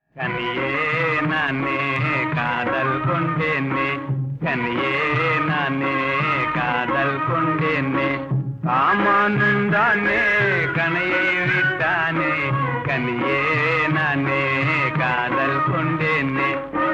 கனியே நானே காதல் கொண்டேனே கனியே நானே காதல் கொண்டேனே காமானுந்தானே கனையை விட்டானே கனியே நானே காதல் கொண்டேனே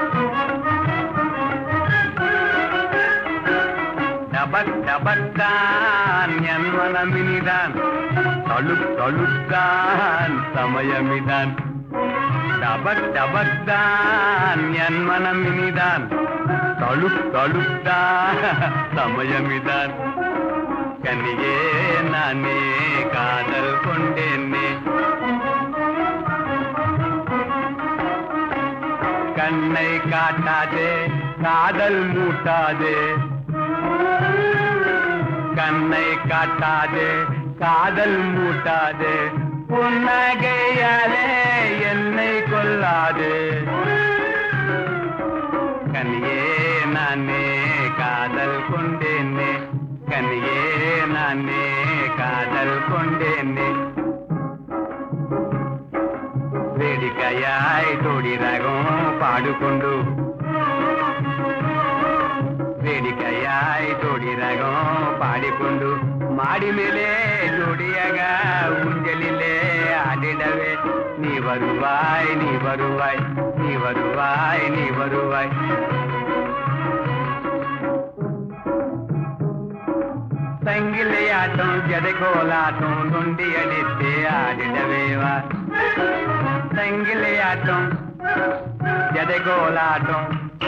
டபக் டபத்தான் என் மனமினிதான் தழுக் தழுத்தான் சமயமிதான் டபக் டபக்தான் என் மனமினிதான் தழுக் தழுத்தான் சமயமிதான் கனியே நானே காதல் கொண்டேனே கண்ணை காட்டாதே காதல் மூட்டாதே கண்ணை காட்டாதே காதல் மூட்டாதே புன்னகையாலே என்னை கொல்லாதே கனியே நானே காதல் கொண்டேனே கனியே நானே காதல் கொண்டேனே వేడికయాయ్ తోడి రాగం పాడుకుండు వేడికయాయ్ తోడి రాగం పాడిಕೊಂಡು ಮಾಡಿ ಮೇಲೆ ಜೋಡಿಯಾಗ ಉಂಜಲಿಲೆ ಆಡಿಡವೆ ನೀ ಬರುವಾಯ್ ನೀ ಬರುವಾಯ್ ನೀ ಬರುವಾಯ್ ನೀ ಬರುವಾಯ್ ಸಂಗಿಲೆಯಾಟಂ ಜಡೆಗೋಲಾಟಂ ನುಂಡಿಯಡಿತ್ತೆ ಆಡಿಡವೇವಾ సంగిలియాటం జడగోలాటం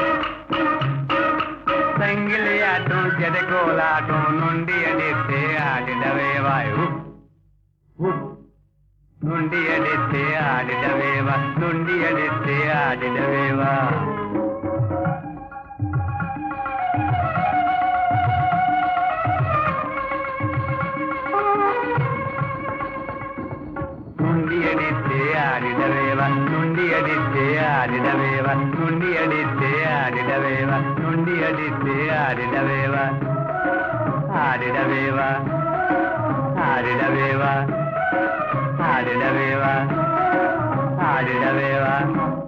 సంగిలియాటం జడగోలాటం నుండి అడితే ఆడిడవేవాయు నుండి అడితే ఆడిడవేవా నుండి అడితే ఆడిడవేవా నుండి అడితే ఆడిడవేవ నుండి అడితే ఆడిడవేవ నుండి అడితే ఆడిడవేవ నుండి అడితే ఆడిడవేవ ఆడిడవేవ ఆడిడవేవ ఆడిడవేవ ఆడిడవేవ